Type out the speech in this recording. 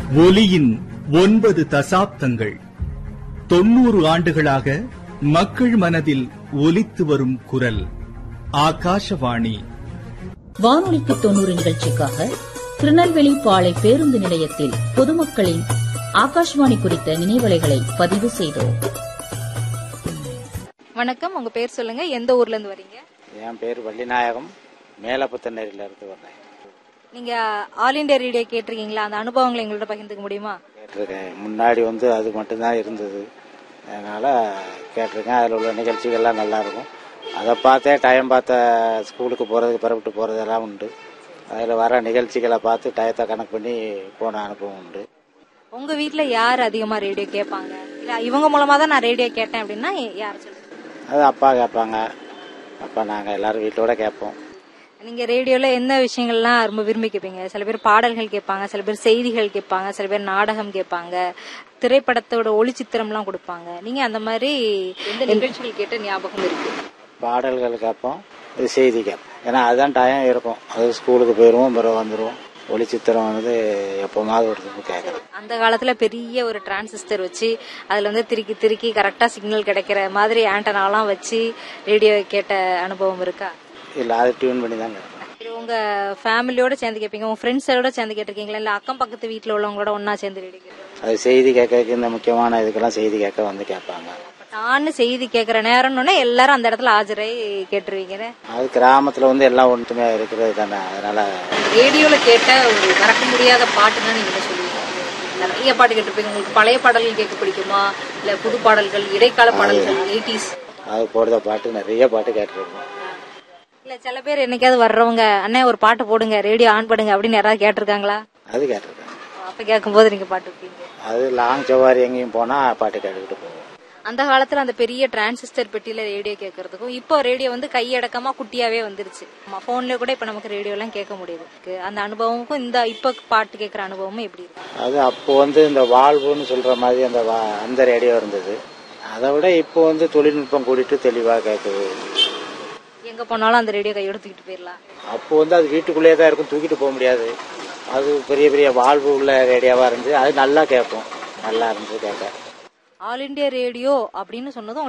ஒலியின் ஒன்பது தசாப்தங்கள் தொன்னூறு ஆண்டுகளாக மக்கள் மனதில் ஒலித்து வரும் குரல் ஆகாஷவாணி வானொலிக்கு தொண்ணூறு நிகழ்ச்சிக்காக திருநெல்வேலி பாளை பேருந்து நிலையத்தில் பொதுமக்களின் ஆகாஷ்வாணி குறித்த நினைவலைகளை பதிவு செய்தோம் வணக்கம் உங்க பேர் சொல்லுங்க எந்த ஊர்ல இருந்து வரீங்க என் பேர் வள்ளிநாயகம் மேலப்புத்தநேரில இருந்து வர்றேன் நீங்க ஆல் இண்டியா ரேடியோ கேட்டிருக்கீங்களா அந்த அனுபவங்களை எங்களோட பகிர்ந்துக்க முடியுமா கேட்டிருக்கேன் முன்னாடி வந்து அது மட்டும்தான் இருந்தது அதனால கேட்டிருக்கேன் அதில் உள்ள நிகழ்ச்சிகள்லாம் நல்லா இருக்கும் அதை பார்த்தே டைம் பார்த்த ஸ்கூலுக்கு போகிறதுக்கு புறப்பட்டு போகிறதெல்லாம் உண்டு அதில் வர நிகழ்ச்சிகளை பார்த்து டயத்தை கணக்கு பண்ணி போன அனுபவம் உண்டு உங்க வீட்ல யார் அதிகமா ரேடியோ கேட்பாங்க இல்ல இவங்க மூலமா தான் நான் ரேடியோ கேட்டேன் அப்படின்னா யார் சொல்லுங்க அது அப்பா கேட்பாங்க அப்பா நாங்கள் எல்லாரும் வீட்டோட கேட்போம் நீங்க ரேடியோல என்ன விஷயங்கள்லாம் ரொம்ப விரும்பி கேட்பீங்க சில பேர் பாடல்கள் கேட்பாங்க சில பேர் செய்திகள் கேட்பாங்க சில பேர் நாடகம் கேட்பாங்க திரைப்படத்தோட ஒளிச்சித்திரம்லாம் கொடுப்பாங்க நீங்க அந்த மாதிரி எந்த நிகழ்ச்சிகள் கேட்ட ஞாபகம் இருக்கு பாடல்கள் கேட்போம் இது செய்தி கேட்போம் ஏன்னா அதுதான் டைம் இருக்கும் அது ஸ்கூலுக்கு போயிடுவோம் பிறகு வந்துடுவோம் ஒளிச்சித்திரம் வந்து எப்போமாவது ஒரு திரும்ப கேட்குறோம் அந்த காலத்துல பெரிய ஒரு டிரான்சிஸ்டர் வச்சு அதுல வந்து திருக்கி திருக்கி கரெக்டா சிக்னல் கிடைக்கிற மாதிரி ஆண்டனாலாம் வச்சு ரேடியோ கேட்ட அனுபவம் இருக்கா இல்லை அது டியூன் பண்ணி தான் கேட்போம் இது உங்க ஃபேமிலியோட சேர்ந்து கேட்பீங்க உங்க ஃப்ரெண்ட்ஸோட சேர்ந்து கேட்டிருக்கீங்களா இல்ல அக்கம் பக்கத்து வீட்ல உள்ளவங்களோட ஒன்னா சேர்ந்து ரேடியோ கேட்பீங்க அது செய்தி கேட்க இந்த முக்கியமான இதுக்கெல்லாம் செய்தி கேட்க வந்து கேட்பாங்க நான் செய்தி கேட்கிற நேரம்னு எல்லாரும் அந்த இடத்துல ஆஜராகி கேட்டுருவீங்க அது கிராமத்தில் வந்து எல்லாம் ஒன்றுமே இருக்கிறது தானே அதனால ரேடியோல கேட்ட ஒரு மறக்க முடியாத பாட்டுன்னா நீங்க என்ன சொல்லுவீங்க நிறைய பாட்டு கேட்டிருப்பீங்க உங்களுக்கு பழைய பாடல்கள் கேட்க பிடிக்குமா இல்ல புது பாடல்கள் இடைக்கால பாடல்கள் எயிட்டிஸ் அது போடுற பாட்டு நிறைய பாட்டு கேட்டிருக்கோம் இல்ல சில பேர் என்னைக்காவது வர்றவங்க அண்ணே ஒரு பாட்டு போடுங்க ரேடியோ ஆன் பண்ணுங்க அப்படின்னு யாராவது கேட்டிருக்காங்களா அது கேட்டிருக்கேன் அப்ப கேட்கும்போது நீங்க பாட்டு இருப்பீங்க அது லாங் சவாரி எங்கேயும் போனால் பாட்டு கேட்டுக்கிட்டு போவோம் அந்த காலத்துல அந்த பெரிய டிரான்சிஸ்டர் பெட்டியில ரேடியோ கேட்கறதுக்கும் இப்போ ரேடியோ வந்து கையடக்கமா குட்டியாவே வந்துருச்சு போன்ல கூட இப்ப நமக்கு ரேடியோ எல்லாம் கேட்க முடியுது அந்த அனுபவமுக்கும் இந்த இப்ப பாட்டு கேட்கற அனுபவமும் எப்படி இருக்கு அது அப்போ வந்து இந்த வாழ்வுன்னு சொல்ற மாதிரி அந்த வா- அந்த ரேடியோ இருந்தது அதை விட இப்போ வந்து தொழில்நுட்பம் கூட்டிட்டு தெளிவாக கேட்குது எங்க போனாலும் அந்த ரேடியோ கையோட தூக்கிட்டு போயிடலாம் அப்போ வந்து அது வீட்டுக்குள்ளேயே தான் இருக்கும் தூக்கிட்டு போக முடியாது அது பெரிய பெரிய வாழ்வு உள்ள ரேடியோவா இருந்து அது நல்லா கேட்கும் நல்லா இருந்தது கேட்க ஆல் இண்டியா ரேடியோ அப்படின்னு சொன்னதும்